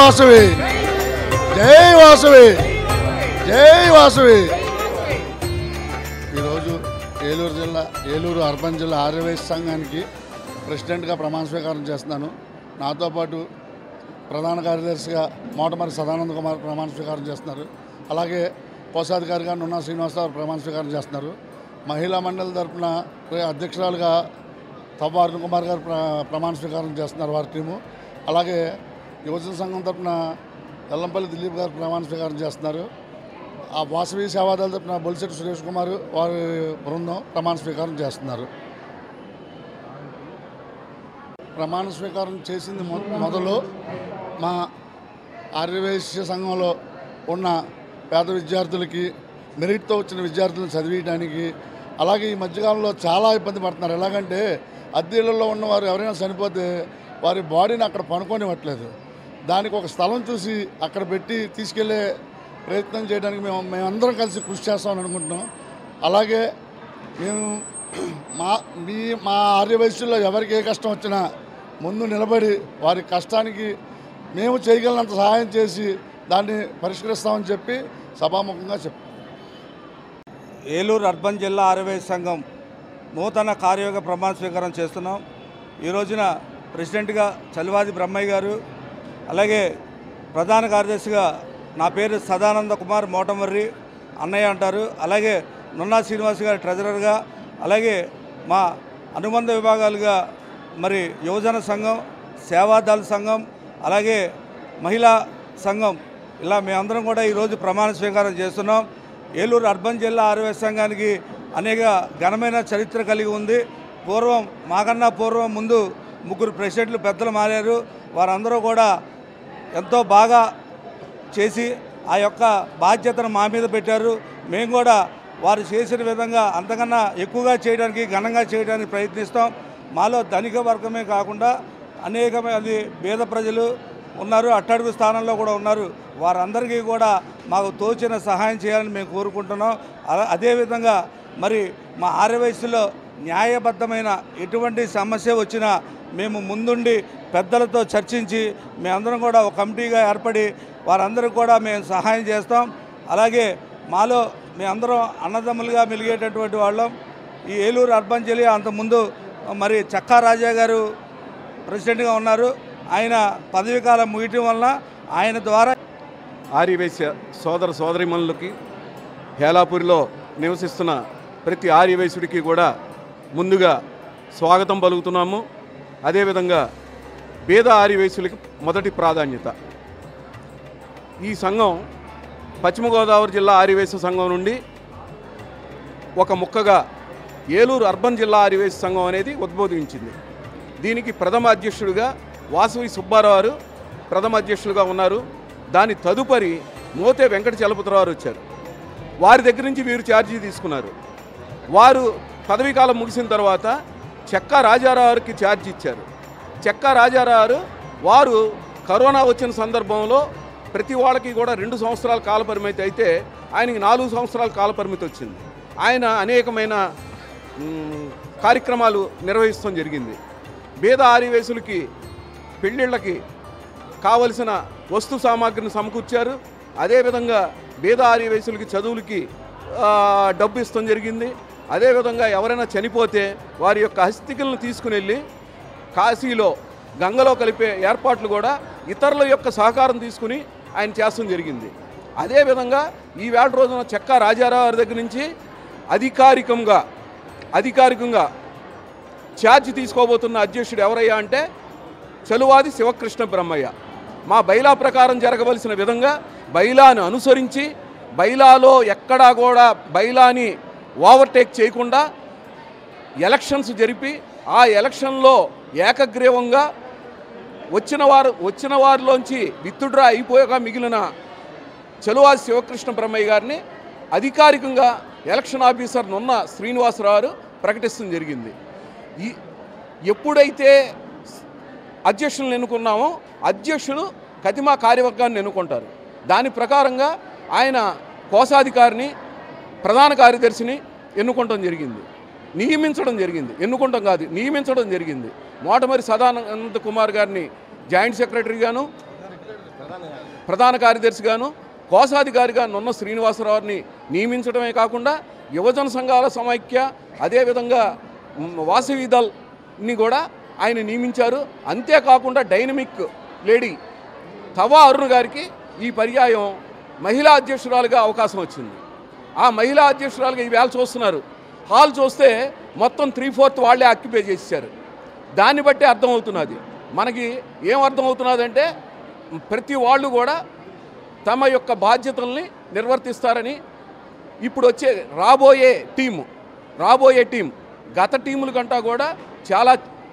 వాసవి జై వాసవి జై వాసవి ఈరోజు ఏలూరు జిల్లా ఏలూరు అర్బన్ జిల్లా ఆర్యవైశ్య సంఘానికి ప్రెసిడెంట్గా ప్రమాణ స్వీకారం చేస్తున్నాను నాతో పాటు ప్రధాన కార్యదర్శిగా మోటమరి సదానంద కుమార్ ప్రమాణ స్వీకారం చేస్తున్నారు అలాగే కోశాధికారిగా నున్నా శ్రీనివాసరావు ప్రమాణ స్వీకారం చేస్తున్నారు మహిళా మండలి తరపున అధ్యక్షురాలుగా తవ్వ అరుణ్ కుమార్ గారు ప్ర ప్రమాణ స్వీకారం చేస్తున్నారు వారి టీము అలాగే యువజన సంఘం తరపున ఎల్లంపల్లి దిలీప్ గారు ప్రమాణ స్వీకారం చేస్తున్నారు ఆ వాసవి సేవాదళ తరపున బొలిశెట్టి సురేష్ కుమార్ వారి బృందం ప్రమాణ స్వీకారం చేస్తున్నారు ప్రమాణ స్వీకారం చేసింది మొ- మొదలు మా ఆర్యవైశ్య సంఘంలో ఉన్న పేద విద్యార్థులకి మెరిట్తో వచ్చిన విద్యార్థులను చదివించడానికి అలాగే ఈ మధ్యకాలంలో చాలా ఇబ్బంది పడుతున్నారు ఎలాగంటే అద్దెళ్లలో ఉన్నవారు ఎవరైనా చనిపోతే వారి బాడీని అక్కడ పనుకోనివ్వట్లేదు దానికి ఒక స్థలం చూసి అక్కడ పెట్టి తీసుకెళ్లే ప్రయత్నం చేయడానికి మేము మేమందరం కలిసి కృషి చేస్తామని అనుకుంటున్నాం అలాగే మేము మా మీ మా ఆర్యవయస్సులో ఎవరికి ఏ కష్టం వచ్చినా ముందు నిలబడి వారి కష్టానికి మేము చేయగలిగినంత సహాయం చేసి దాన్ని పరిష్కరిస్తామని చెప్పి సభాముఖంగా చెప్పాం ఏలూరు అర్బన్ జిల్లా ఆర్యవైశ్య సంఘం నూతన కార్యయోగ ప్రమాణ స్వీకారం చేస్తున్నాం ఈ రోజున ప్రెసిడెంట్గా చలివాది బ్రహ్మయ్య గారు అలాగే ప్రధాన కార్యదర్శిగా నా పేరు సదానంద కుమార్ మోటమర్రి అన్నయ్య అంటారు అలాగే నున్నా శ్రీనివాస్ గారు ట్రెజరర్గా అలాగే మా అనుబంధ విభాగాలుగా మరి యువజన సంఘం సేవాదళ సంఘం అలాగే మహిళా సంఘం ఇలా మేమందరం కూడా ఈరోజు ప్రమాణ స్వీకారం చేస్తున్నాం ఏలూరు అర్బన్ జిల్లా ఆరోగ్య సంఘానికి అనేక ఘనమైన చరిత్ర కలిగి ఉంది పూర్వం మాకన్నా పూర్వం ముందు ముగ్గురు ప్రెసిడెంట్లు పెద్దలు మారారు వారందరూ కూడా ఎంతో బాగా చేసి ఆ యొక్క బాధ్యతను మా మీద పెట్టారు మేము కూడా వారు చేసిన విధంగా అంతకన్నా ఎక్కువగా చేయడానికి ఘనంగా చేయడానికి ప్రయత్నిస్తాం మాలో ధనిక వర్గమే కాకుండా అనేక మంది పేద ప్రజలు ఉన్నారు అట్టడుగు స్థానంలో కూడా ఉన్నారు వారందరికీ కూడా మాకు తోచిన సహాయం చేయాలని మేము కోరుకుంటున్నాం అలా- అదేవిధంగా మరి మా ఆర్యవయస్సులో న్యాయబద్ధమైన ఎటువంటి సమస్య వచ్చినా మేము ముందుండి పెద్దలతో చర్చించి మేమందరం కూడా ఒక కమిటీగా ఏర్పడి వారందరికీ కూడా మేము సహాయం చేస్తాం అలాగే మాలో మేమందరం అన్నదమ్ములుగా మెలిగేటటువంటి వాళ్ళం ఈ ఏలూరు అర్బన్ జిల్లా అంతకుముందు మరి చక్కా రాజా గారు ప్రెసిడెంట్గా ఉన్నారు ఆయన పదవీ కాలం ముగియటం వలన ఆయన ద్వారా ఆర్యవైశ్య సోదర సోదరిమణులకి హేలాపూరిలో నివసిస్తున్న ప్రతి ఆర్యవైశ్యుడికి కూడా ముందుగా స్వాగతం పలుకుతున్నాము అదేవిధంగా పేద ఆర్యవైశ్యులకి మొదటి ప్రాధాన్యత ఈ సంఘం పశ్చిమ గోదావరి జిల్లా ఆర్యవైశ్య సంఘం నుండి ఒక ముక్కగా ఏలూరు అర్బన్ జిల్లా ఆర్యవైశ్య సంఘం అనేది ఉద్బోధించింది దీనికి ప్రథమ అధ్యక్షుడిగా వాసవి సుబ్బారావు గారు ప్రథమ అధ్యక్షులుగా ఉన్నారు దాని తదుపరి మోతే వెంకట చలపతిరావు గారు వచ్చారు వారి దగ్గర నుంచి వీరు ఛార్జీ తీసుకున్నారు వారు పదవీ కాలం ముగిసిన తర్వాత చెక్కా రాజారావు గారికి ఛార్జ్ ఇచ్చారు చెక్కా రాజారావు గారు వారు కరోనా వచ్చిన సందర్భంలో ప్రతి వాళ్ళకి కూడా రెండు సంవత్సరాల కాల పరిమితి అయితే ఆయనకి నాలుగు సంవత్సరాల కాల పరిమితి వచ్చింది ఆయన అనేకమైన మ్, కార్యక్రమాలు నిర్వహిస్తాం జరిగింది బీద ఆర్యవేసులకి పెళ్ళిళ్ళకి కావలసిన వస్తు సామాగ్రిని సమకూర్చారు అదేవిధంగా బీద ఆర్యవేసులకి చదువులకి ఆ, డబ్బు ఇస్తాం జరిగింది అదేవిధంగా ఎవరైనా చనిపోతే వారి యొక్క అస్థికలను తీసుకుని వెళ్ళి కాశీలో గంగలో కలిపే ఏర్పాట్లు కూడా ఇతరుల యొక్క సహకారం తీసుకుని ఆయన చేస్తాం జరిగింది అదేవిధంగా ఈ వేళ రోజున చెక్కా రాజారావు గారి దగ్గర నుంచి అధికారికంగా అధికారికంగా ఛార్జ్ తీసుకోబోతున్న అధ్యక్షుడు ఎవరయ్యా అంటే చలువాది శివకృష్ణ బ్రహ్మయ్య మా బైలా ప్రకారం జరగవలసిన విధంగా బైలాను అనుసరించి బైలాలో ఎక్కడా కూడా బైలాని ఓవర్టేక్ చేయకుండా ఎలక్షన్స్ జరిపి ఆ ఎలక్షన్లో ఏకగ్రీవంగా వచ్చిన వారు వచ్చిన వారిలోంచి విత్తుడ్రా అయిపోయాక మిగిలిన చలువాది శివకృష్ణ బ్రహ్మయ్య గారిని అధికారికంగా ఎలక్షన్ ఆఫీసర్ నున్న శ్రీనివాసరావు గారు ప్రకటిస్తడం జరిగింది ఈ ఎప్పుడైతే అధ్యక్షులను ఎన్నుకున్నామో అధ్యక్షులు కతిమా కార్యవర్గాన్ని ఎన్నుకుంటారు దాని ప్రకారంగా ఆయన కోశాధికారిని ప్రధాన కార్యదర్శిని ఎన్నుకోవటం జరిగింది నియమించడం జరిగింది ఎన్నుకోవటం కాదు నియమించడం జరిగింది మోటమరి సదానంద కుమార్ గారిని జాయింట్ సెక్రటరీగాను ప్రధాన కార్యదర్శిగాను కోశాధికారిగా నున్న శ్రీనివాసరావుని నియమించడమే కాకుండా యువజన సంఘాల సమైక్య అదేవిధంగా మ్, వాసవి దల్ని కూడా ఆయన నియమించారు అంతేకాకుండా డైనమిక్ లేడీ తవా అరుణ్ గారికి ఈ పర్యాయం మహిళా అధ్యక్షురాలుగా అవకాశం వచ్చింది ఆ మహిళా అధ్యక్షురాలుగా ఈవేళ చూస్తున్నారు హాల్ చూస్తే మొత్తం త్రీ ఫోర్త్ వాళ్ళే ఆక్యుపై చేశారు దాన్ని బట్టి అర్థమవుతున్నది మనకి ఏం అర్థమవుతున్నదంటే ప్రతి వాళ్ళు కూడా తమ యొక్క బాధ్యతల్ని నిర్వర్తిస్తారని ఇప్పుడు వచ్చే రాబోయే టీము రాబోయే టీం గత టీముల కంటా కూడా చాలా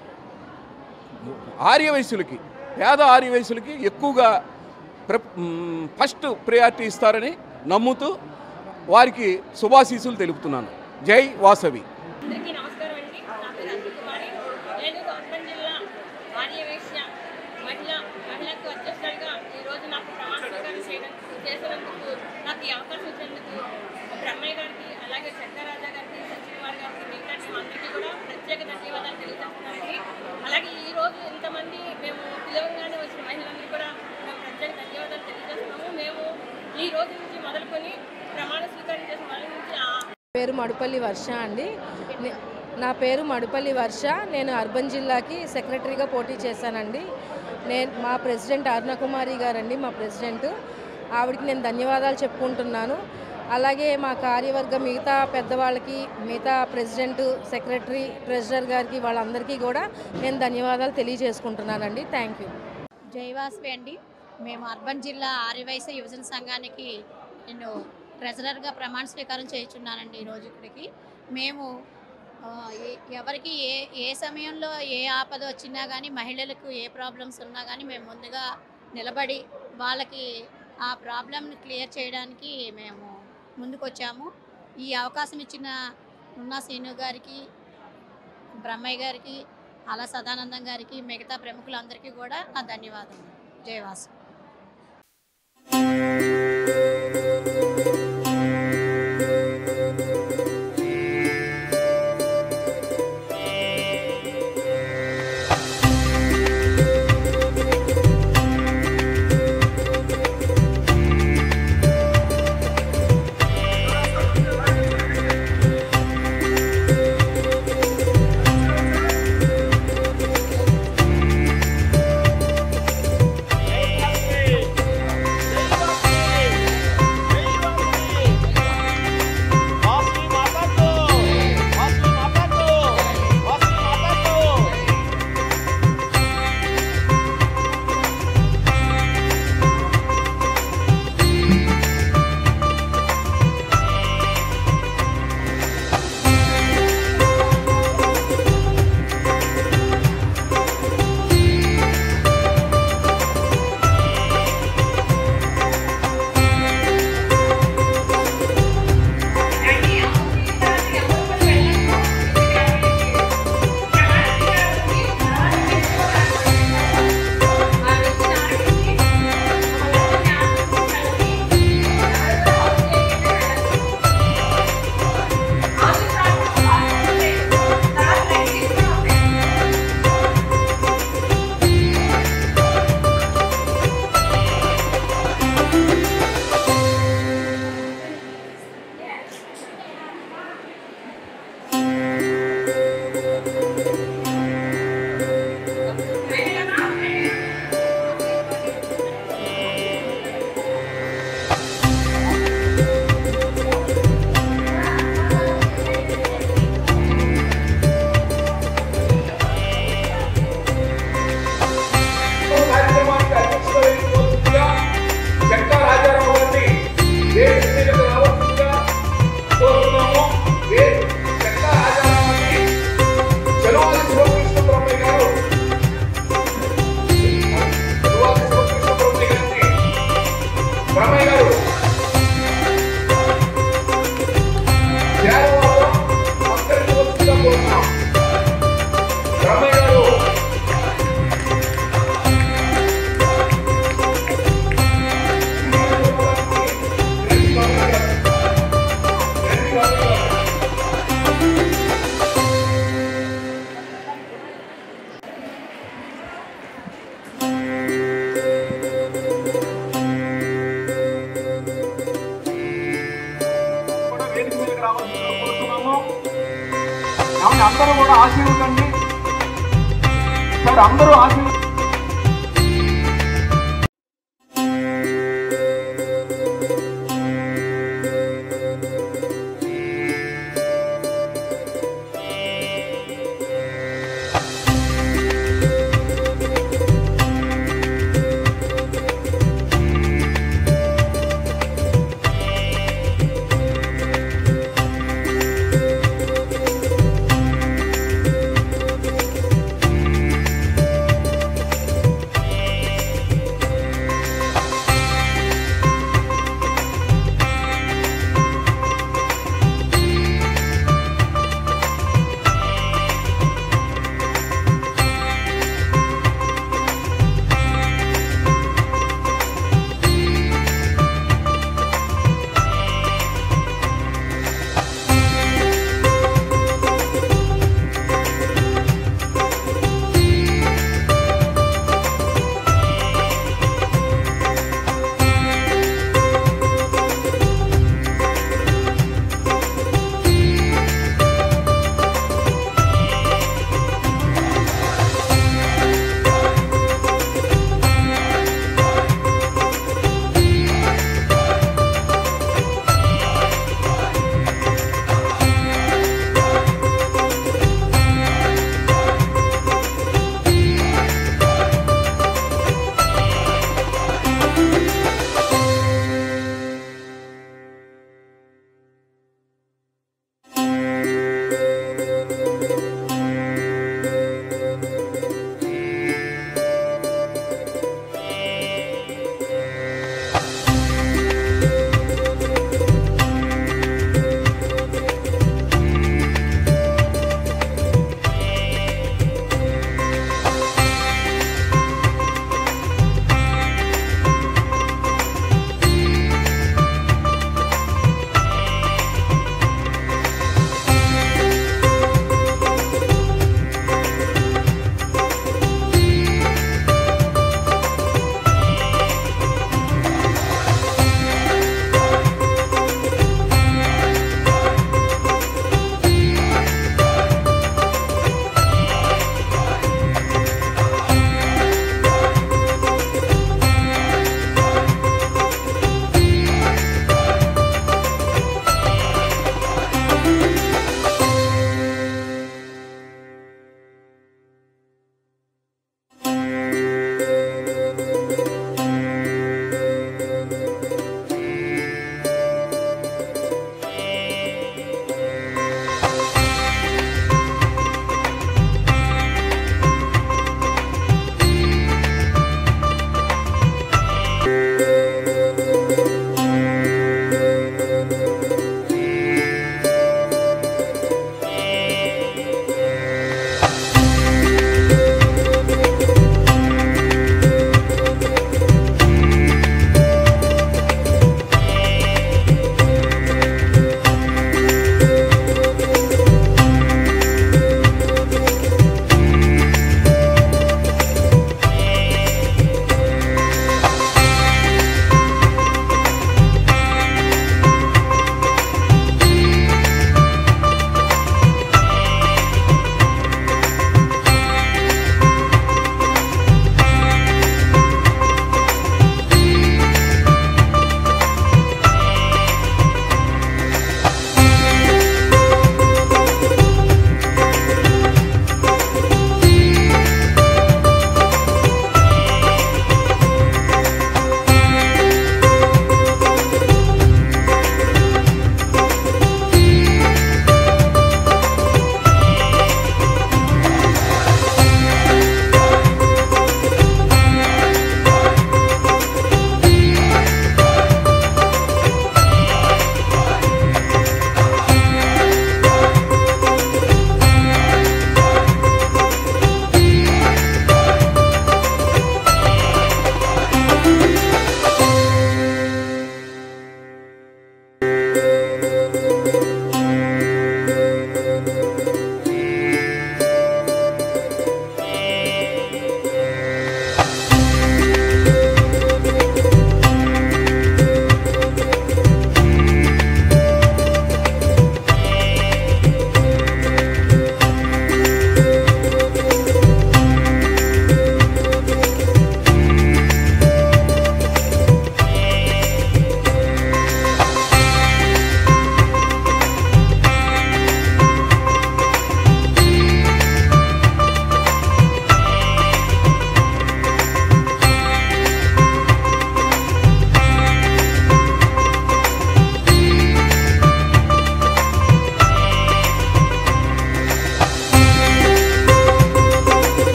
ఆర్యవయసులకి పేద ఆర్యవయసులకి ఎక్కువగా ప్ర మ్, ఫస్ట్ ప్రయారిటీ ఇస్తారని నమ్ముతూ వారికి శుభాశీసులు తెలుపుతున్నాను జై వాసవి అందరికీ నమస్కారం అండి నా పేరు అనిల్ కుమారి నేను గవర్నమెంట్ జిల్లా ఆర్యవేశ్య మహిళ మహిళకు అధ్యక్షుడిగా ఈరోజు నాకు ప్రమాణ స్వీకారం చేయడం చేసినందుకు నాకు ఈ అవకాశం ఇచ్చినందుకు బ్రహ్మయ్య గారికి అలాగే చక్కరాజా గారికి సచివారి గారికి మిగతా టీం అందరికీ కూడా ప్రత్యేక ధన్యవాదాలు తెలియజేస్తున్నానండి అలాగే ఈ రోజు ఇంతమంది మేము పిలవంగానే వచ్చిన మహిళలందరికీ కూడా మేము ప్రత్యేక ధన్యవాదాలు తెలియజేస్తున్నాము మేము ఈ రోజు నుంచి మొదలుకొని ప్రమాణ స్వీకారం చేసిన వాళ్ళ నుంచి ఆ పేరు మడుపల్లి వర్ష అండి నే- నా పేరు మడుపల్లి వర్ష నేను అర్బన్ జిల్లాకి సెక్రటరీగా పోటీ చేశానండి నేను మా ప్రెసిడెంట్ అరుణకుమారి గారండి మా ప్రెసిడెంట్ ఆవిడకి నేను ధన్యవాదాలు చెప్పుకుంటున్నాను అలాగే మా కార్యవర్గం మిగతా పెద్దవాళ్ళకి మిగతా ప్రెసిడెంట్ సెక్రటరీ ట్రెజరర్ గారికి వాళ్ళందరికీ కూడా నేను ధన్యవాదాలు తెలియజేసుకుంటున్నానండి థ్యాంక్ యూ జైవాసవి అండి మేము అర్బన్ జిల్లా ఆర్యవైశ్య యువజన సంఘానికి నేను ట్రెజరర్గా ప్రమాణ స్వీకారం చేయించున్నానండి ఈరోజు ఇక్కడికి మేము ఆ, ఏ- ఎవరికి ఏ ఏ సమయంలో ఏ ఆపద వచ్చినా కానీ మహిళలకు ఏ ప్రాబ్లమ్స్ ఉన్నా కానీ మేము ముందుగా నిలబడి వాళ్ళకి ఆ ప్రాబ్లమ్ని క్లియర్ చేయడానికి మేము ముందుకొచ్చాము ఈ అవకాశం ఇచ్చిన నున్నా శ్రీను గారికి బ్రహ్మయ్య గారికి అలా సదానందం గారికి మిగతా ప్రముఖులందరికీ కూడా నా ధన్యవాదాలు జయవాసు కార్యక్రమానికి అధ్యక్షులుగా శంకర్ రాజారావు గారిని వేదిక మీదకు రావాల్సిందిగా కోరుతున్నాము వే- శంకర్ రాజారావు గారిని చెలవాలి శివకృష్ణ బ్రహ్మయ్య గారు చెలవాలి శివకృష్ణ బ్రహ్మయ్య గారిని బ్రహ్మయ్య గారు చేరవాలో సత్కరించవలసిందిగా కోరుతున్నాం బ్రహ్మయ్య గారు శ్రీ అందరూ కూడా ఆశీర్వదండి సార్ అందరూ ఆశీర్వ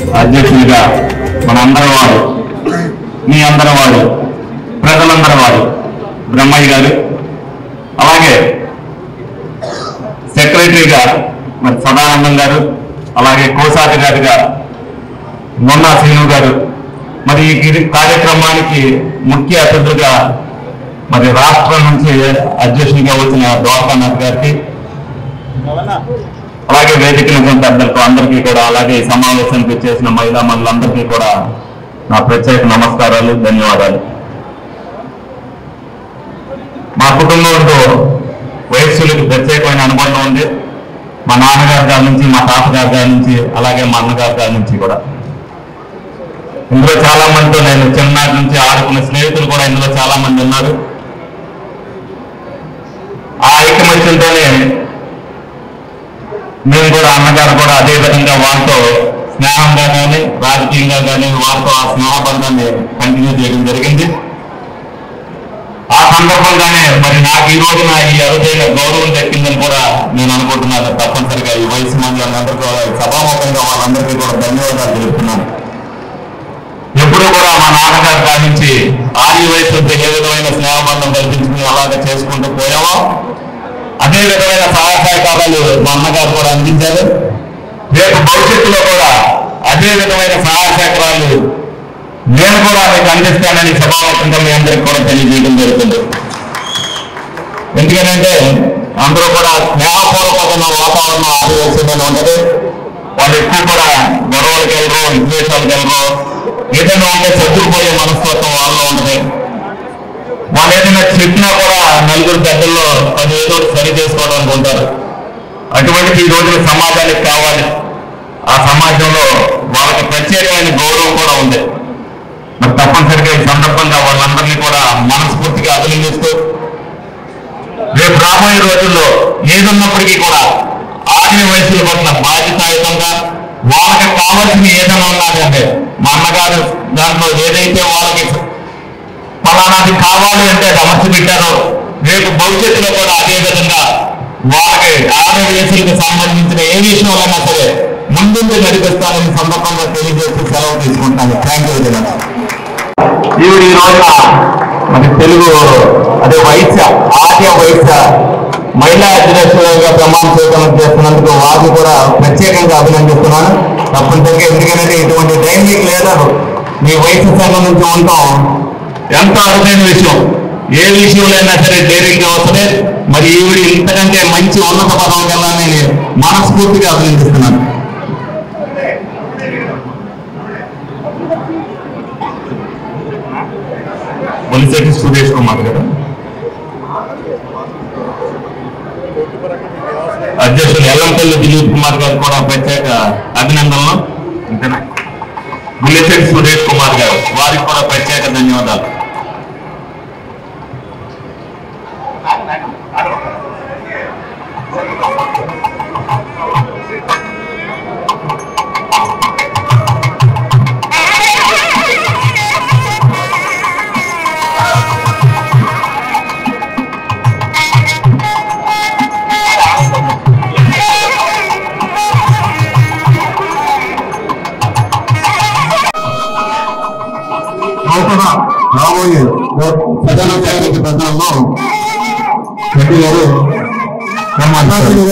అధ్యక్షులుగా మన అందరి వాడు మీ అందరి వాడు ప్రజలందరి వాడు బ్రహ్మయ్య గారు అలాగే సెక్రటరీగా మరి సదానందం గారు అలాగే కోశాధికారిగా మొన్నా శ్రీను గారు మరి ఈ గిరి- కార్యక్రమానికి ముఖ్య అతిథులుగా మరి రాష్ట్రం నుంచి అధ్యక్షునిగా వచ్చిన ద్వారకానాథ్ గారికి అలాగే వేదిక నుంచి పెద్దలకు అందరికీ కూడా అలాగే ఈ సమావేశానికి చేసిన మహిళా మనులందరికీ కూడా నా ప్రత్యేక నమస్కారాలు ధన్యవాదాలు మా కుటుంబంతో వయస్సులకు ప్రత్యేకమైన అనుబంధం ఉంది మా నాన్నగారి గారి నుంచి మా తాతగారి గారి నుంచి అలాగే మా అన్నగారి గారి నుంచి కూడా ఇందులో చాలా మందితో నేను చిన్ననాటి నుంచి ఆడుకున్న స్నేహితులు కూడా ఇందులో చాలా మంది ఉన్నారు ఆ ఐకమత్యంతోనే మేము కూడా అన్నగారు కూడా అదే విధంగా వాళ్ళతో స్నేహంగా కానీ రాజకీయంగా కానీ వాళ్ళతో ఆ స్నేహబంధాన్ని కంటిన్యూ చేయడం జరిగింది ఆ సందర్భంగానే మరి నాకు ఈ రోజున ఈ అరుదైన గౌరవం దక్కిందని కూడా నేను అనుకుంటున్నాను తప్పనిసరిగా ఈ వయసు మందులందరికీ కూడా సభాముఖంగా వాళ్ళందరికీ కూడా ధన్యవాదాలు తెలుపుతున్నాను ఎప్పుడు కూడా మా నాన్నగారి కాడి నుంచి ఆది వయసుతో ఏ విధమైన స్నేహబంధం కల్పించుకుని అలాగే చేసుకుంటూ పోయామో అదే విధమైన సహాయ సహకారాలు మా అన్నగారు కూడా అందించారు రేపు భవిష్యత్తులో కూడా అదే విధమైన సహాయ సహకారాలు నేను కూడా మీకు అందిస్తానని సభాముఖంగా మీ అందరికి కూడా తెలియజేయడం జరుగుతుంది ఎందుకంటే అందరూ కూడా స్నేహపూర్వకమైన వాతావరణం ఆదివేశంలో ఉంటది వాళ్ళు ఎక్కువ కూడా గొడవలకు వెళ్ళరు విద్వేషాలకు వెళ్ళరు ఏదైనా ఉంటే చదువుకుపోయే మనస్తత్వం వాళ్ళలో ఉంటది వాళ్ళు ఏదైనా చెప్పినా కూడా నలుగురు పెద్దల్లో పది ఏదో ఒకటి సరి చేసుకోవడానికి ఉంటారు అటువంటి ఈ రోజున సమాజానికి కావాలి ఆ సమాజంలో వాళ్ళకి ప్రత్యేకమైన గౌరవం కూడా ఉంది మరి తప్పనిసరిగా ఈ సందర్భంగా వాళ్ళందరినీ కూడా మనస్ఫూర్తిగా అభినందిస్తూ రేపు రాబోయే రోజుల్లో ఏదున్నప్పటికీ కూడా ఆఖరి వయసుల పట్ల బాధ్యతాయుతంగా వాళ్ళకి కావాల్సిన ఏదైనా ఉన్నదంటే మా అన్నగారు దాంట్లో ఏదైతే వాళ్ళకి ఫలానాది కావాలి అంటే అది అమర్చి పెట్టారో రేపు భవిష్యత్తులో కూడా అదే విధంగా వాళ్ళకి ఆరు వయసులకు సంబంధించిన ఏ విషయంలోనైనా సరే ముందుండి నడిపిస్తానని సందర్భంగా తెలియజేస్తూ సెలవు తీసుకుంటాను థ్యాంక్ యూ వెరీ మచ్ ఈవిడ ఈ రోజున మరి తెలుగు అదే వైశ్య ఆద్య వైశ్య మహిళా అధ్యక్షులుగా ప్రమాణ స్వీకారం చేస్తున్నందుకు వారిని కూడా ప్రత్యేకంగా అభినందిస్తున్నాను తప్పనిసరిగా ఎందుకంటే ఇటువంటి ట్రైనింగ్ లేదా మీ వైశ్య సంఘం నుంచి ఉంటాం ఎంతో అరుదైన విషయం ఏ విషయంలో అయినా సరే ధైర్యంగా వస్తుంది మరి ఈవిడ ఇంతకంటే మంచి ఉన్నత పదం కల్లా నేను మనస్ఫూర్తిగా అభినందిస్తున్నాను బొలిశెట్టి సురేష్ కుమార్ గారు అధ్యక్షులు ఎల్లంపల్లి దిలీప్ కుమార్ గారు కూడా ప్రత్యేక అభినందనలు అంతేనా బుల్లిశెట్టి సురేష్ కుమార్ గారు వారికి కూడా ప్రత్యేక ధన్యవాదాలు నూతన రాబోయే ప్రధాన కార్యదర్శి ప్రధానంలో రెడ్డి గారు ప్రమాణిస్తారు.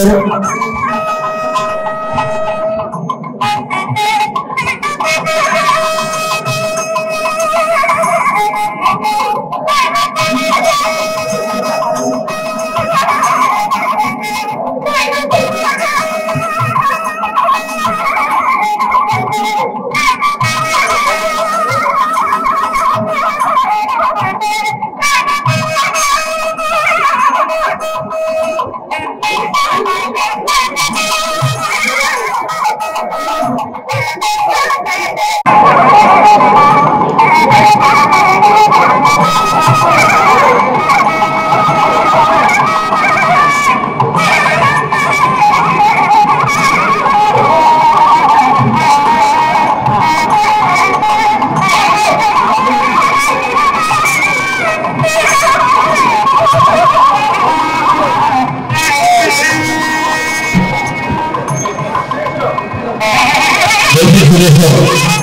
సురేష్ గారు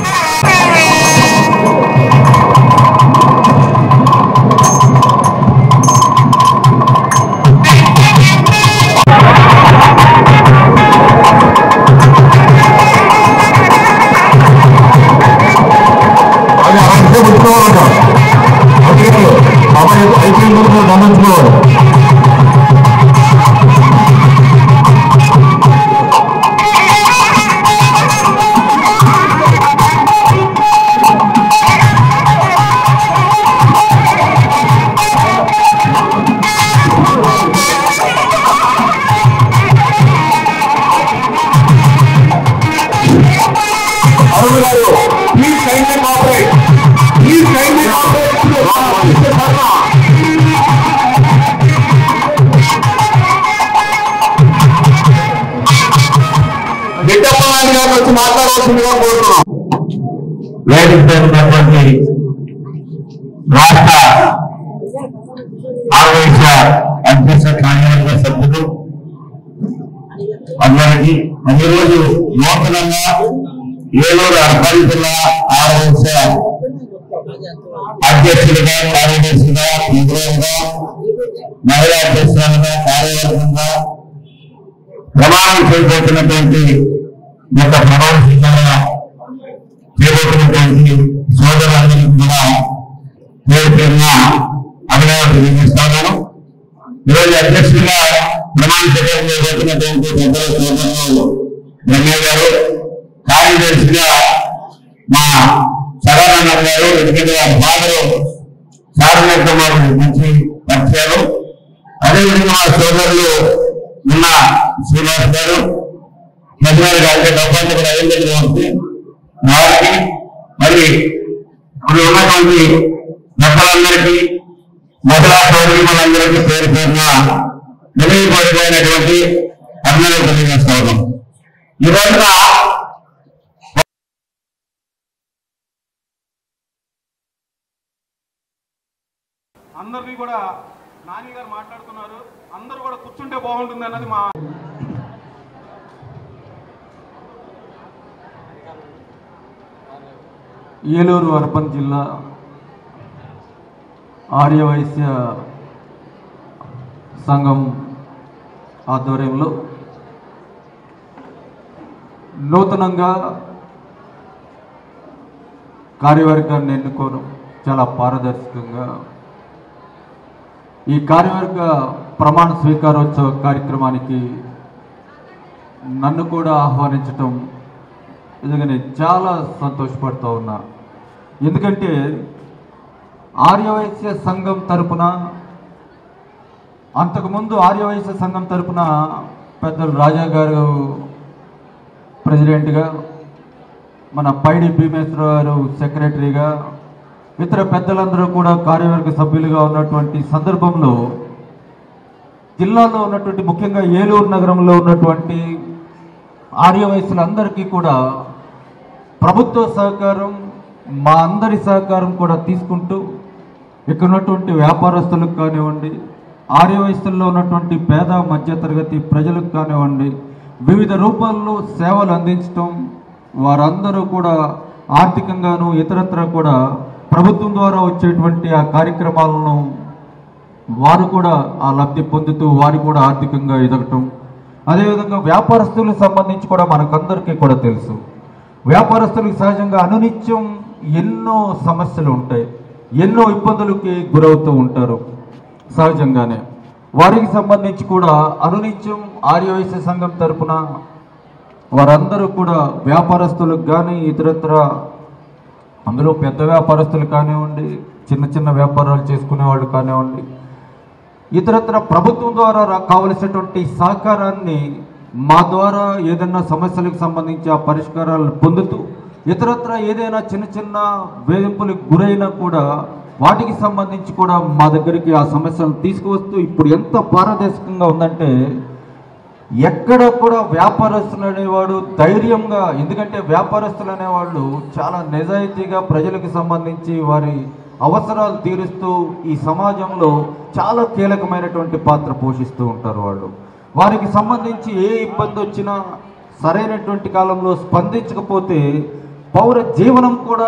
అది అలాంటి పెట్టుకోవాలంట అబ్బాయి అయిపోయిన గమనించుకోవాలి అరుణ్ గారు please kindly cooperate please kindly cooperate Biddappanaidu గారు వచ్చి మాట్లాడవలసిందిగా కోరుతున్నాం వేదిక పై ఉన్నటువంటి రాష్ట్ర ఆవేశ అధ్యక్ష కార్యవర్గ సభ్యులు అందరికీ ఈరోజు నూతనంగా ఏలూరు అర్బన్ జిల్లా ఆర్ఎస్ అధ్యక్షుడిగా కార్యదర్శిగా విగ్రహంగా మహిళా అధ్యక్షులుగా కార్యవర్గంగా ప్రమాణం చేయబోతున్నటువంటి యొక్క ప్రమాణ స్వీకార చేయబోతున్నటువంటి సోదరులందరికీ కూడా పేరు పేరున అభినందనలు తెలియజేస్తున్నాను ఈరోజు అధ్యక్షుడిగా ప్రమాణ స్వీకారం చేయబోతున్నటువంటి పెద్దల సోదరులు బ్రహ్మయ్య గారు కార్యదర్శిగా మా సదానంద గారు ఎందుకంటే వారి ఫాదరు సారనాథ్ కుమార్ మంచి పరిచయాలు అదేవిధంగా మా సోదరులు ఉన్న శ్రీనివాస్ గారు మధ్యవారి గారికి డబ్బాన్ని కూడా అయ్యేది ఉంది వారికి మరి ఇప్పుడు ఉన్నటువంటి పెద్దలందరికీ మహిళా సోదరులందరికీ పేరు పేరున వినయపడిపోయినటువంటి అభినందనలు తెలియజేస్తా ఉన్నాం ఈ రోజున అందరినీ కూడా నాని గారు మాట్లాడుతున్నారు అందరూ కూడా కూర్చుంటే బాగుంటుంది అన్నది మా ఏలూరు అర్బన్ జిల్లా ఆర్యవైశ్య సంఘం ఆధ్వర్యంలో నూతనంగా కార్యవర్గాన్ని ఎన్నుకోవడం చాలా పారదర్శకంగా ఈ కార్యవర్గ ప్రమాణ స్వీకారోత్సవ కార్యక్రమానికి నన్ను కూడా ఆహ్వానించటం నిజంగా నేను చాలా సంతోషపడుతూ ఉన్నా ఎందుకంటే ఆర్యవైశ్య సంఘం తరపున అంతకుముందు ఆర్యవైశ్య సంఘం తరపున పెద్దలు రాజా గారు ప్రెసిడెంట్గా మన పైడి భీమేశ్వర గారు సెక్రటరీగా ఇతర పెద్దలందరూ కూడా కార్యవర్గ సభ్యులుగా ఉన్నటువంటి సందర్భంలో జిల్లాలో ఉన్నటువంటి ముఖ్యంగా ఏలూరు నగరంలో ఉన్నటువంటి ఆర్యవయసులందరికీ కూడా ప్రభుత్వ సహకారం మా అందరి సహకారం కూడా తీసుకుంటూ ఇక్కడ ఉన్నటువంటి వ్యాపారస్తులకు కానివ్వండి ఆర్యవయసుల్లో ఉన్నటువంటి పేద మధ్యతరగతి ప్రజలకు కానివ్వండి వివిధ రూపాల్లో సేవలు అందించడం వారందరూ కూడా ఆర్థికంగాను ఇతరత్ర కూడా ప్రభుత్వం ద్వారా వచ్చేటువంటి ఆ కార్యక్రమాలను వారు కూడా ఆ లబ్ధి పొందుతూ వారు కూడా ఆర్థికంగా ఎదగటం అదేవిధంగా వ్యాపారస్తులకు సంబంధించి కూడా మనకందరికీ కూడా తెలుసు వ్యాపారస్తులకు సహజంగా అనునిత్యం ఎన్నో సమస్యలు ఉంటాయి ఎన్నో ఇబ్బందులకి గురవుతూ ఉంటారు సహజంగానే వారికి సంబంధించి కూడా అనునిత్యం ఆర్యవైశ్య సంఘం తరపున వారందరూ కూడా వ్యాపారస్తులకు కానీ ఇతరత్ర అందులో పెద్ద వ్యాపారస్తులు కానివ్వండి చిన్న చిన్న వ్యాపారాలు చేసుకునే వాళ్ళు కానివ్వండి ఇతరత్ర ప్రభుత్వం ద్వారా రా- కావలసినటువంటి సహకారాన్ని మా ద్వారా ఏదైనా సమస్యలకు సంబంధించి ఆ పరిష్కారాలను పొందుతూ ఇతరత్ర ఏదైనా చిన్న చిన్న వేధింపులకు గురైనా కూడా వాటికి సంబంధించి కూడా మా దగ్గరికి ఆ సమస్యలను తీసుకువస్తూ ఇప్పుడు ఎంత పారదర్శకంగా ఉందంటే ఎక్కడ కూడా వ్యాపారస్తులు అనేవాడు ధైర్యంగా ఎందుకంటే వ్యాపారస్తులు అనేవాళ్ళు చాలా నిజాయితీగా ప్రజలకు సంబంధించి వారి అవసరాలు తీరుస్తూ ఈ సమాజంలో చాలా కీలకమైనటువంటి పాత్ర పోషిస్తూ ఉంటారు వాళ్ళు వారికి సంబంధించి ఏ ఇబ్బంది వచ్చినా సరైనటువంటి కాలంలో స్పందించకపోతే పౌర జీవనం కూడా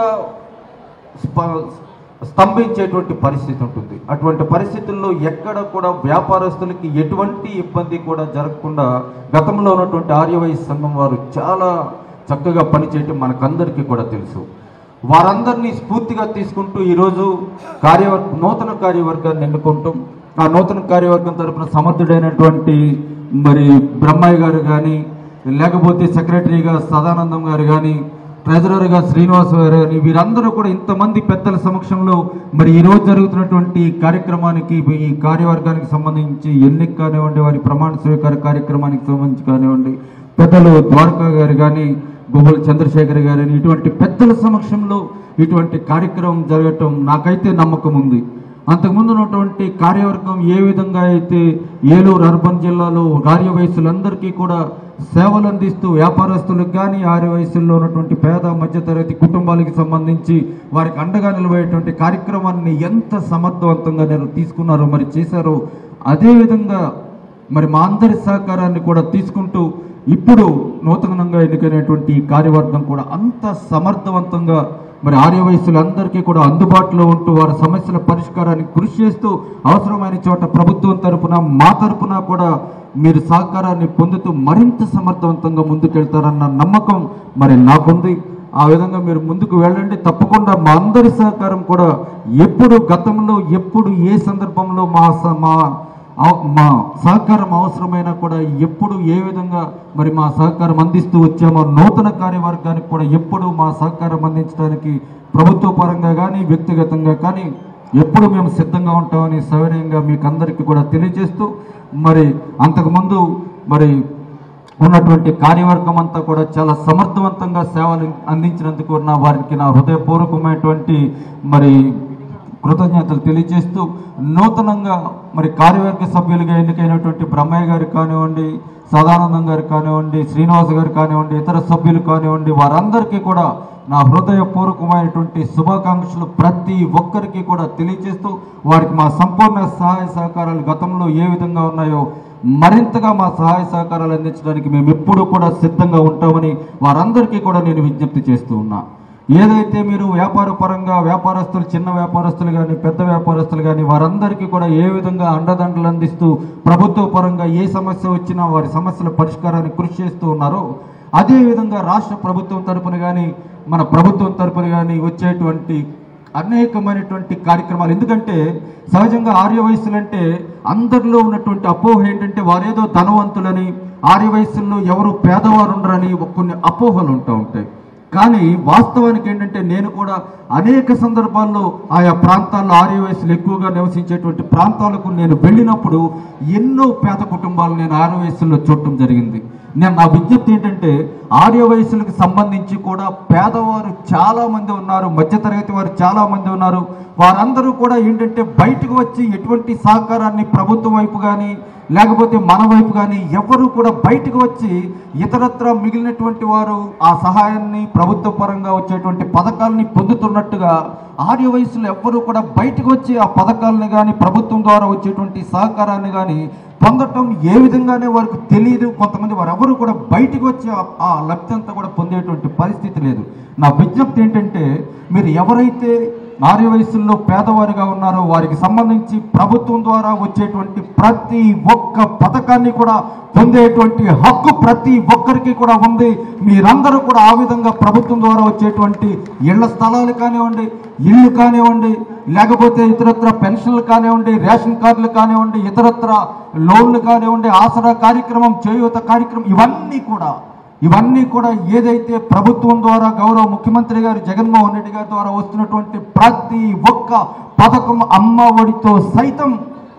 స్ప- స్తంభించేటువంటి పరిస్థితి ఉంటుంది అటువంటి పరిస్థితుల్లో ఎక్కడ కూడా వ్యాపారస్తులకి ఎటువంటి ఇబ్బంది కూడా జరగకుండా గతంలో ఉన్నటువంటి ఆర్యవైశ్య సంఘం వారు చాలా చక్కగా పనిచేయటం మనకందరికీ కూడా తెలుసు వారందరినీ స్ఫూర్తిగా తీసుకుంటూ ఈరోజు కార్యవర్గ నూతన కార్యవర్గాన్ని ఎన్నుకుంటాం ఆ నూతన కార్యవర్గం తరపున సమర్థుడైనటువంటి మరి బ్రహ్మయ్య గారు కానీ లేకపోతే సెక్రటరీగా సదానందం గారు కానీ ట్రెజరర్గా శ్రీనివాస్ గారు కానీ వీరందరూ కూడా ఇంతమంది పెద్దల సమక్షంలో మరి ఈ రోజు జరుగుతున్నటువంటి కార్యక్రమానికి ఈ కార్యవర్గానికి సంబంధించి ఎన్నిక కానివ్వండి వారి ప్రమాణ స్వీకార కార్యక్రమానికి సంబంధించి కానివ్వండి పెద్దలు ద్వారకా గారు కానీ గుమ్మల చంద్రశేఖర్ గారు కానీ ఇటువంటి పెద్దల సమక్షంలో ఇటువంటి కార్యక్రమం జరగటం నాకైతే నమ్మకం ఉంది అంతకుముందు ఉన్నటువంటి కార్యవర్గం ఏ విధంగా అయితే ఏలూరు అర్బన్ జిల్లాలో కార్యవయస్సులందరికీ కూడా సేవలు అందిస్తూ వ్యాపారస్తులకు కానీ ఆర్య వయసుల్లో ఉన్నటువంటి పేద మధ్యతరగతి కుటుంబాలకి సంబంధించి వారికి అండగా నిలబడేటువంటి కార్యక్రమాన్ని ఎంత సమర్థవంతంగా నేను తీసుకున్నారో మరి చేశారో అదేవిధంగా మరి మా అందరి సహకారాన్ని కూడా తీసుకుంటూ ఇప్పుడు నూతనంగా ఎన్నికైనటువంటి ఈ కార్యవర్గం కూడా అంత సమర్థవంతంగా మరి ఆర్య వయస్సులందరికీ కూడా అందుబాటులో ఉంటూ వారి సమస్యల పరిష్కారానికి కృషి చేస్తూ అవసరమైన చోట ప్రభుత్వం తరపున మా తరపున కూడా మీరు సహకారాన్ని పొందుతూ మరింత సమర్థవంతంగా ముందుకెళ్తారన్న నమ్మకం మరి నాకుంది ఆ విధంగా మీరు ముందుకు వెళ్ళండి తప్పకుండా మా అందరి సహకారం కూడా ఎప్పుడు గతంలో ఎప్పుడు ఏ సందర్భంలో మా స- మా అవ- మా సహకారం అవసరమైనా కూడా ఎప్పుడు ఏ విధంగా మరి మా సహకారం అందిస్తూ వచ్చామో నూతన కార్యవర్గానికి కూడా ఎప్పుడు మా సహకారం అందించడానికి ప్రభుత్వ పరంగా కానీ వ్యక్తిగతంగా కానీ ఎప్పుడు మేము సిద్ధంగా ఉంటామని సవినయంగా మీకు అందరికీ కూడా తెలియజేస్తూ మరి అంతకుముందు మరి ఉన్నటువంటి కార్యవర్గం అంతా కూడా చాలా సమర్థవంతంగా సేవలు అందించినందుకు నా వారికి నా హృదయపూర్వకమైనటువంటి మరి కృతజ్ఞతలు తెలియజేస్తూ నూతనంగా మరి కార్యవర్గ సభ్యులుగా ఎన్నికైనటువంటి బ్రహ్మయ్య గారు కానివ్వండి సదానందం గారు కానివ్వండి శ్రీనివాస్ గారు కానివ్వండి ఇతర సభ్యులు కానివ్వండి వారందరికీ కూడా నా హృదయపూర్వకమైనటువంటి శుభాకాంక్షలు ప్రతి ఒక్కరికి కూడా తెలియజేస్తూ వారికి మా సంపూర్ణ సహాయ సహకారాలు గతంలో ఏ విధంగా ఉన్నాయో మరింతగా మా సహాయ సహకారాలు అందించడానికి మేము ఎప్పుడూ కూడా సిద్ధంగా ఉంటామని వారందరికీ కూడా నేను విజ్ఞప్తి చేస్తూ ఉన్నా ఏదైతే మీరు వ్యాపార పరంగా వ్యాపారస్తులు చిన్న వ్యాపారస్తులు కానీ పెద్ద వ్యాపారస్తులు కానీ వారందరికీ కూడా ఏ విధంగా అండదండలు అందిస్తూ ప్రభుత్వ పరంగా ఏ సమస్య వచ్చినా వారి సమస్యల పరిష్కారానికి కృషి చేస్తూ ఉన్నారో అదేవిధంగా రాష్ట్ర ప్రభుత్వం తరపున కానీ మన ప్రభుత్వం తరపున కానీ వచ్చేటువంటి అనేకమైనటువంటి కార్యక్రమాలు ఎందుకంటే సహజంగా ఆర్య వయస్సులు అంటే అందరిలో ఉన్నటువంటి అపోహ ఏంటంటే వారేదో ధనవంతులని ఆర్య వయస్సుల్లో ఎవరు పేదవారు ఉండరని కొన్ని అపోహలు ఉంటూ ఉంటాయి కానీ వాస్తవానికి ఏంటంటే నేను కూడా అనేక సందర్భాల్లో ఆయా ప్రాంతాల్లో ఆర్య వయసులు ఎక్కువగా నివసించేటువంటి ప్రాంతాలకు నేను వెళ్ళినప్పుడు ఎన్నో పేద కుటుంబాలు నేను ఆర్య వయసుల్లో చూడటం జరిగింది నేను నా విజ్ఞప్తి ఏంటంటే ఆర్య వయసులకు సంబంధించి కూడా పేదవారు చాలా మంది ఉన్నారు మధ్యతరగతి వారు చాలా మంది ఉన్నారు వారందరూ కూడా ఏంటంటే బయటకు వచ్చి ఎటువంటి సహకారాన్ని ప్రభుత్వం వైపు కానీ లేకపోతే మన వైపు కానీ ఎవరు కూడా బయటకు వచ్చి ఇతరత్ర మిగిలినటువంటి వారు ఆ సహాయాన్ని ప్రభుత్వ పరంగా వచ్చేటువంటి పథకాలని పొందుతున్నట్టుగా ఆర్య వయసులో ఎవ్వరూ కూడా బయటకు వచ్చి ఆ పథకాలని కానీ ప్రభుత్వం ద్వారా వచ్చేటువంటి సహకారాన్ని కానీ పొందటం ఏ విధంగానే వారికి తెలియదు కొంతమంది వారు ఎవరు కూడా బయటకు వచ్చి ఆ- ఆ లబ్ధి అంతా కూడా పొందేటువంటి పరిస్థితి లేదు నా విజ్ఞప్తి ఏంటంటే మీరు ఎవరైతే ఆర్య వయసుల్లో పేదవారిగా ఉన్నారో వారికి సంబంధించి ప్రభుత్వం ద్వారా వచ్చేటువంటి ప్రతి ఒక్క పథకాన్ని కూడా పొందేటువంటి హక్కు ప్రతి ఒక్కరికి కూడా ఉంది మీరందరూ కూడా ఆ విధంగా ప్రభుత్వం ద్వారా వచ్చేటువంటి ఇళ్ల స్థలాలు కానివ్వండి ఇల్లు కానివ్వండి లేకపోతే ఇతరత్ర పెన్షన్లు కానివ్వండి రేషన్ కార్డులు కానివ్వండి ఇతరత్ర లోన్లు కానివ్వండి ఆసరా కార్యక్రమం చేయూత కార్యక్రమం ఇవన్నీ కూడా ఇవన్నీ కూడా ఏదైతే ప్రభుత్వం ద్వారా గౌరవ ముఖ్యమంత్రి గారు జగన్మోహన్ రెడ్డి గారి ద్వారా వస్తున్నటువంటి ప్రతి ఒక్క పథకం అమ్మ ఒడితో సైతం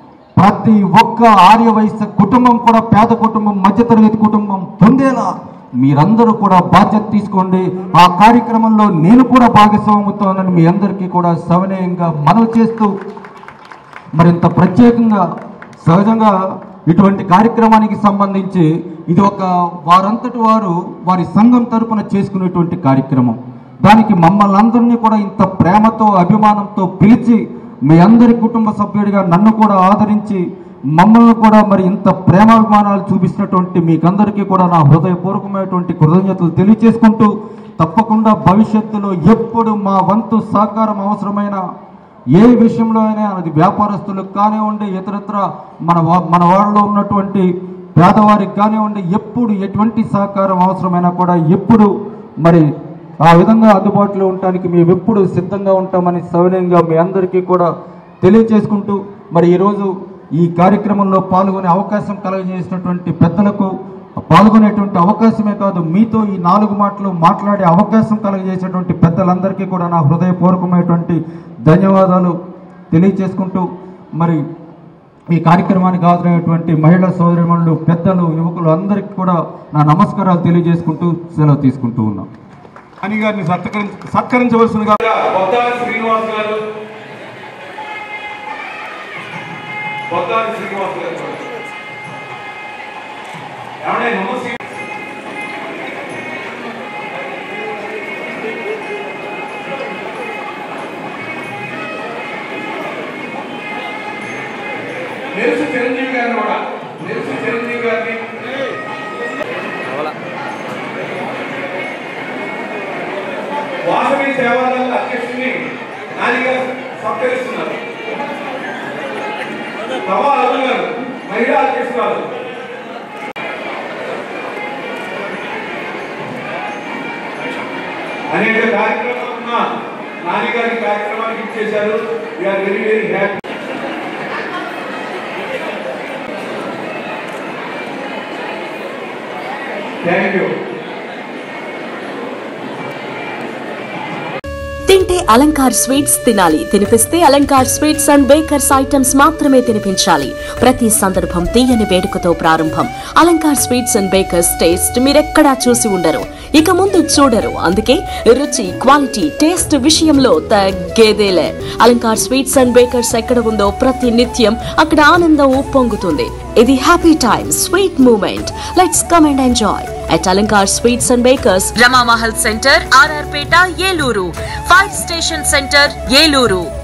ప్రతి ఒక్క ఆర్య వయస్సు కుటుంబం కూడా పేద కుటుంబం మధ్యతరగతి కుటుంబం పొందేలా మీరందరూ కూడా బాధ్యత తీసుకోండి ఆ కార్యక్రమంలో నేను కూడా భాగస్వామ్యం అవుతానని మీ అందరికీ కూడా సవినయంగా మనవి చేస్తూ మరింత ప్రత్యేకంగా సహజంగా ఇటువంటి కార్యక్రమానికి సంబంధించి ఇది ఒక వారంతటి వారు వారి సంఘం తరపున చేసుకునేటువంటి కార్యక్రమం దానికి మమ్మల్ని అందరినీ కూడా ఇంత ప్రేమతో అభిమానంతో పిలిచి మీ అందరి కుటుంబ సభ్యుడిగా నన్ను కూడా ఆదరించి మమ్మల్ని కూడా మరి ఇంత ప్రేమాభిమానాలు చూపిస్తున్నటువంటి మీకందరికీ కూడా నా హృదయపూర్వకమైనటువంటి కృతజ్ఞతలు తెలియచేసుకుంటూ తప్పకుండా భవిష్యత్తులో ఎప్పుడు మా వంతు సహకారం అవసరమైన ఏ విషయంలో అయినా అది వ్యాపారస్తులకు కానివ్వండి ఇతరత్ర మన వా- మన వాళ్ళలో ఉన్నటువంటి పేదవారికి కానివ్వండి ఎప్పుడు ఎటువంటి సహకారం అవసరమైనా కూడా ఎప్పుడు మరి ఆ విధంగా అందుబాటులో ఉండటానికి మేము ఎప్పుడు సిద్ధంగా ఉంటామని సవినయంగా మీ అందరికీ కూడా తెలియచేసుకుంటూ మరి ఈరోజు ఈ కార్యక్రమంలో పాల్గొనే అవకాశం కలగజేసినటువంటి పెద్దలకు పాల్గొనేటువంటి అవకాశమే కాదు మీతో ఈ నాలుగు మాటలు మాట్లాడే అవకాశం కలగజేసినటువంటి పెద్దలందరికీ కూడా నా హృదయపూర్వకమైనటువంటి ధన్యవాదాలు తెలియచేసుకుంటూ మరి ఈ కార్యక్రమానికి హాజరైనటువంటి మహిళా సోదరిమణులు పెద్దలు యువకులు అందరికీ కూడా నా నమస్కారాలు తెలియజేసుకుంటూ సెలవు తీసుకుంటూ ఉన్నాం అని గారిని సత్కరించ సత్కరించవలసిందిగా బొద్దారి శ్రీనివాస్ గారు బొద్దారి శ్రీనివాస్ గారు ఏమంటే నమస్తే మెరుసు చిరంజీవి గారిని కూడా మెరుసు చిరంజీవి గారిని వాసవి సేవాదళ అధ్యక్షుడిని నానిగా సత్కరిస్తున్నారు ప్రభా అరుణ్ గారు మహిళా అధ్యక్షురాలు అనేక కార్యక్రమాలు ఉన్న నాని గారి కార్యక్రమానికి ఇచ్చేశారు we are very very happy thank you తింటే అలంకార్ స్వీట్స్ తినాలి తినిపిస్తే Alankar sweets and bakers items మాత్రమే తినిపించాలి ప్రతి సందర్భం తీయని వేడుకతో ప్రారంభం Alankar sweets and bakers taste మీరెక్కడా చూసి ఉండరు ఇక ముందు చూడరు అందుకే రుచి క్వాలిటీ టేస్ట్ విషయంలో తగ్గేదేలే అలంకార్ స్వీట్స్ అండ్ బేకర్స్ ఎక్కడ ఉందో ప్రతి నిత్యం అక్కడ ఆనందం ఉప్పొంగుతుంది ఇది happy time sweet moment let's come and enjoy at Alankar Sweets and Bakers, Rama Mahal Center, RR Peta, Yeluru, Fire Station Center, Yeluru.